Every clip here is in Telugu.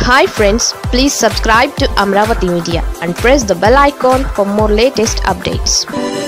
hi friends please subscribe to Amaravati media and press the bell icon for more latest updates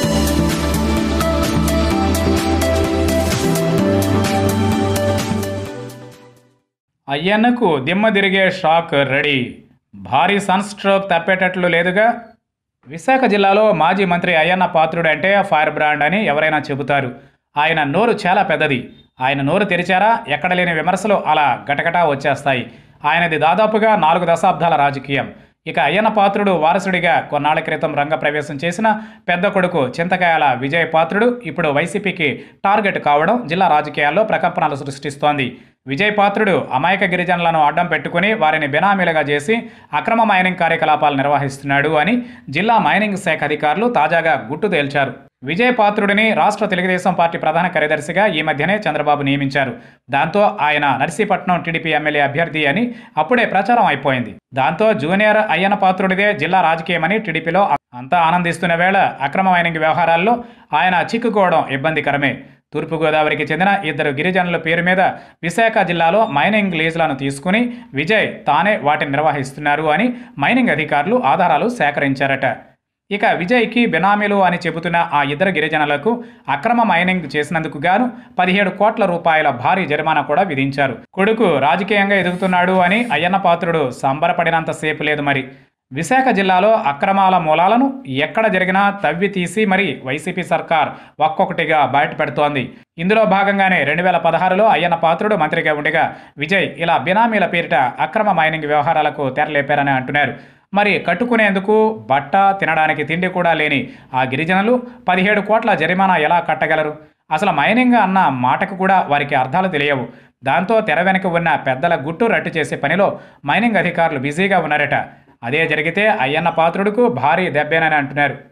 అయ్యన్నకు దిమ్మ తిరిగే షాక్ రెడీ భారీ సన్ స్ట్రోక్ తప్పేటట్లు లేదుగా విశాఖ జిల్లాలో మాజీ మంత్రి అయ్యన్న పాత్రుడు అంటే ఫైర్ బ్రాండ్ అని ఎవరైనా చెబుతారు ఆయన నోరు చాలా పెద్దది ఆయన నోరు తెరిచారా ఎక్కడ లేని విమర్శలు అలా గటగటా వచ్చేస్తాయి ఆయనది దాదాపుగా నాలుగు దశాబ్దాల రాజకీయం ఇక అయ్యన్న పాత్రుడు వారసుడిగా కొన్నాళ్ల క్రితం రంగప్రవేశం చేసిన పెద్ద కొడుకు చింతకాయల విజయ్ పాత్రుడు ఇప్పుడు వైసీపీకి టార్గెట్ కావడం జిల్లా రాజకీయాల్లో ప్రకంపనలు సృష్టిస్తోంది విజయ్ పాత్రుడు అమాయక గిరిజనులను అడ్డం పెట్టుకుని వారిని బినామీలుగా చేసి అక్రమ మైనింగ్ కార్యకలాపాలు నిర్వహిస్తున్నాడు అని జిల్లా మైనింగ్ శాఖ అధికారులు తాజాగా గుట్టు తేల్చారు విజయ్ పాత్రుడిని రాష్ట్ర తెలుగుదేశం పార్టీ ప్రధాన కార్యదర్శిగా ఈ మధ్యనే చంద్రబాబు నియమించారు దాంతో ఆయన నర్సీపట్నం టీడీపీ ఎమ్మెల్యే అభ్యర్థి అని అప్పుడే ప్రచారం అయిపోయింది దాంతో జూనియర్ అయ్యన్న పాత్రుడిదే జిల్లా రాజకీయమని టీడీపీలో అంతా ఆనందిస్తున్న వేళ అక్రమ మైనింగ్ వ్యవహారాల్లో ఆయన చిక్కుకోవడం ఇబ్బందికరమే తూర్పుగోదావరికి చెందిన ఇద్దరు గిరిజనుల పేరు మీద విశాఖ జిల్లాలో మైనింగ్ లీజులను తీసుకుని విజయ్ తానే వాటిని నిర్వహిస్తున్నారు అని మైనింగ్ అధికారులు ఆధారాలు సేకరించారట ఇక విజయ్కి బినామీలు అని చెబుతున్న ఆ ఇద్దరు గిరిజనులకు అక్రమ మైనింగ్ చేసినందుకు గాను పదిహేడు కోట్ల రూపాయల భారీ జరిమానా కూడా విధించారు కొడుకు రాజకీయంగా ఎదుగుతున్నాడు అని అయ్యన్న పాత్రుడు సంబరపడినంతసేపు లేదు మరి విశాఖ జిల్లాలో అక్రమాల మూలాలను ఎక్కడ జరిగినా తవ్వి తీసి మరి వైసీపీ సర్కార్ ఒక్కొక్కటిగా బయటపెడుతోంది ఇందులో భాగంగానే రెండు వేల పదహారులో అయ్యన్న పాత్రుడు మంత్రిగా ఉండగా విజయ్ ఇలా బినామీల పేరిట అక్రమ మైనింగ్ వ్యవహారాలకు తెరలేపారని అంటున్నారు మరి కట్టుకునేందుకు బట్ట తినడానికి తిండి కూడా లేని ఆ గిరిజనులు పదిహేడు కోట్ల జరిమానా ఎలా కట్టగలరు అసలు మైనింగ్ అన్న మాటకు కూడా వారికి అర్థాలు తెలియవు దాంతో తెర వెనుక ఉన్న పెద్దల గుట్టు రట్టు చేసే పనిలో మైనింగ్ అధికారులు బిజీగా ఉన్నారట అదే జరిగితే అయ్యన్న పాత్రుడుకు భారీ దెబ్బేనని అంటున్నారు